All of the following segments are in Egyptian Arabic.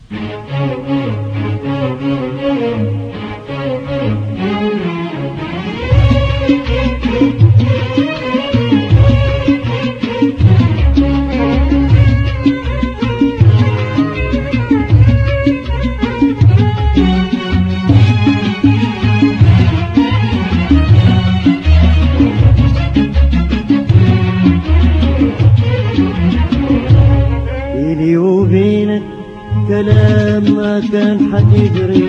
بيني وبينك كلام ما كان حتجري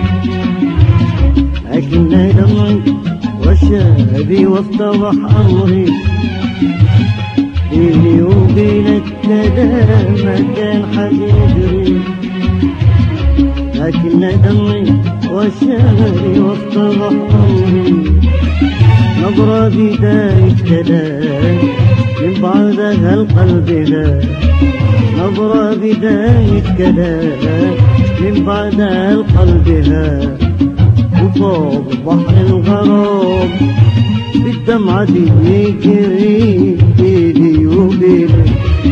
لكن دمعي وشابي وافتضح أمري بيني وبينك كلام ما كان حتجري لكن دمعي وشابي وافتضح أمري نظرة بداية كلام من بعدها القلب ذا نظرة بداية كلام من بعدها القلب ها وفوق بحر الغرام بالدمعة دي يجري بيني وبينك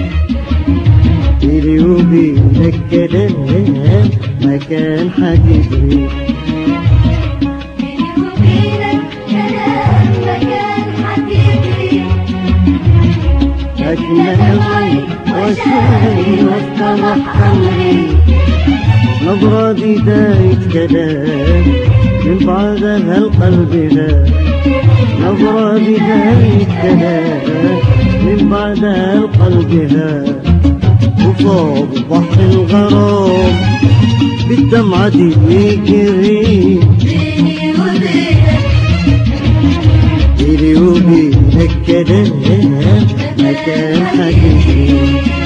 بيني وبينك كلام ما كان حتجري بيني وبينك كلام ما كان حبيبي لكن دمعي وشاي وافتضح أمري نظرة بداية كلام من بعدها القلب لا نظرة بداية كلام من بعدها القلب لا وفوق بحر الغرام بالدمعة دي يجري بيني وبينك بيني وبينك كلام ما كان حقيقي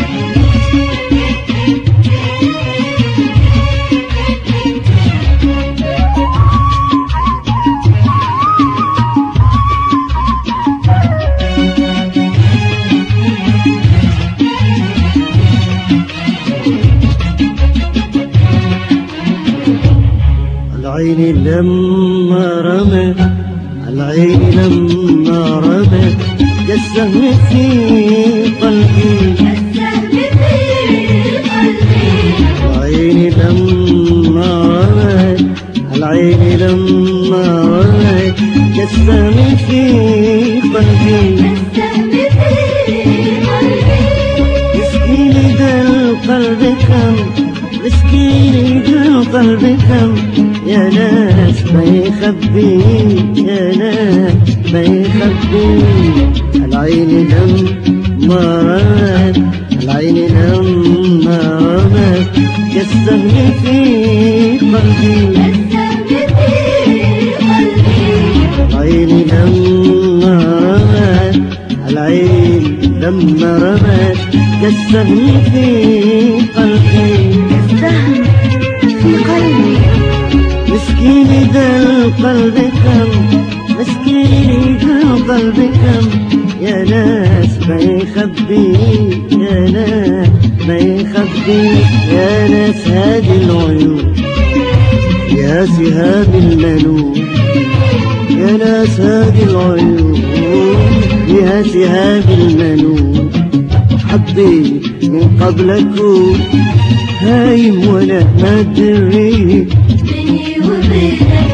العين لما رمى العين لما رمى كالسهم في قلبي السهم في قلبي العين لما رمى العين لما رمى كالسهم في قلبي السهم في قلبي مسكين ذا القلب كم مسكين ذا القلب كم يا ناس ما يخبي يا ناس ما يخبي العين لما رمت العين لما رمت كالسهم في قلبي السهم في قلبي العين لما رمت العين لما رمت كالسهم في قلبي السهم في قلبي مسكين ذا القلب كم مسكين ذا القلب كم يا ناس ما يخبي يا ناس ما يخبي يا ناس هذه العيون يا سهام المنون يا ناس هذه العيون يا سهام المنون حبيت من قبلكم هايم ولا ما ادري بيني وبينك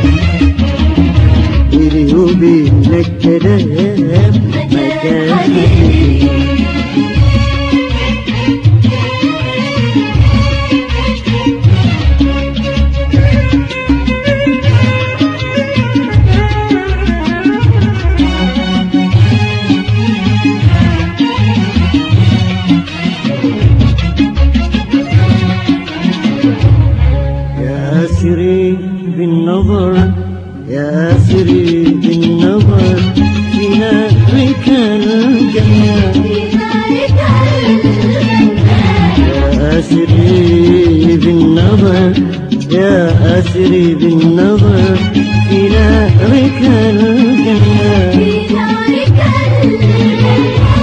بيني وبينك كلام ما كان حقيقي يا أسري بالنظر يا أسري بالنظر في نهرك الجنة في ذلك الجنة يا أسري بالنظر يا أسري بالنظر في نهرك الجنة في ذلك الجنة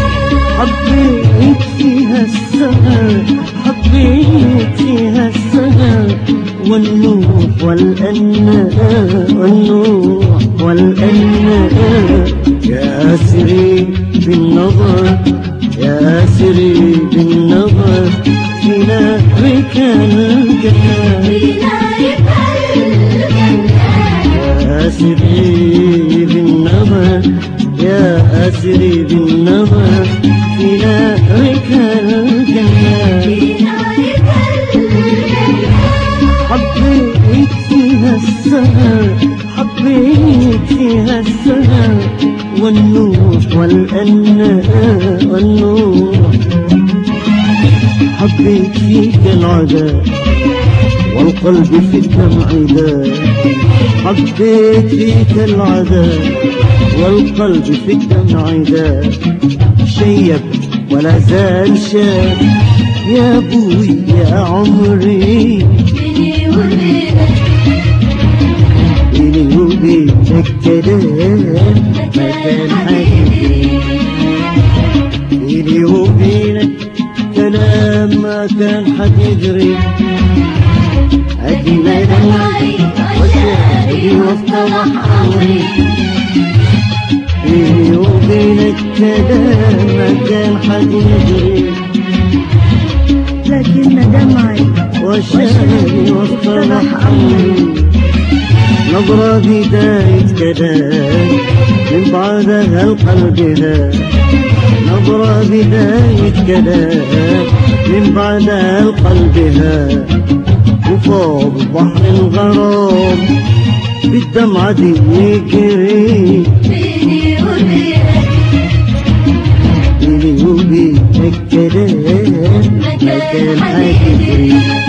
حبيت فيها السهر حبيت فيها السهر والنور والأناء والنور والأناء يا أسري بالنظر يا أسري بالنظر في نهرك الجنة أسري بالنظر يا أسري بالنظر في نارك الجنة في نارك الجنة حبيت فيها السهر حبيت فيها السهر والنور والأنة والنور حبيت فيك العذاب والقلب في الدمع داب حبيت فيك العذاب والقلب في الدمع داب شيب ولا زال شاب يا ابوي يا عمري بيني وبينك بيني وبينك كلام ما كان حيدري بيني وبينك كلام ما كان حتجري أدنى دمعي وشاهدي وافتضح أمري بيني وبينك كلام ما كان حتجري لكن دمعي وشاهدي وافتضح أمري نظرة بداية كلام من بعدها القلب ذا نظرة بداية كلام من بعدها القلب ها وفوق بحر الغرام بالدمعة دي يجري بيني وبينك بيني وبينك كلام ما كان حيجري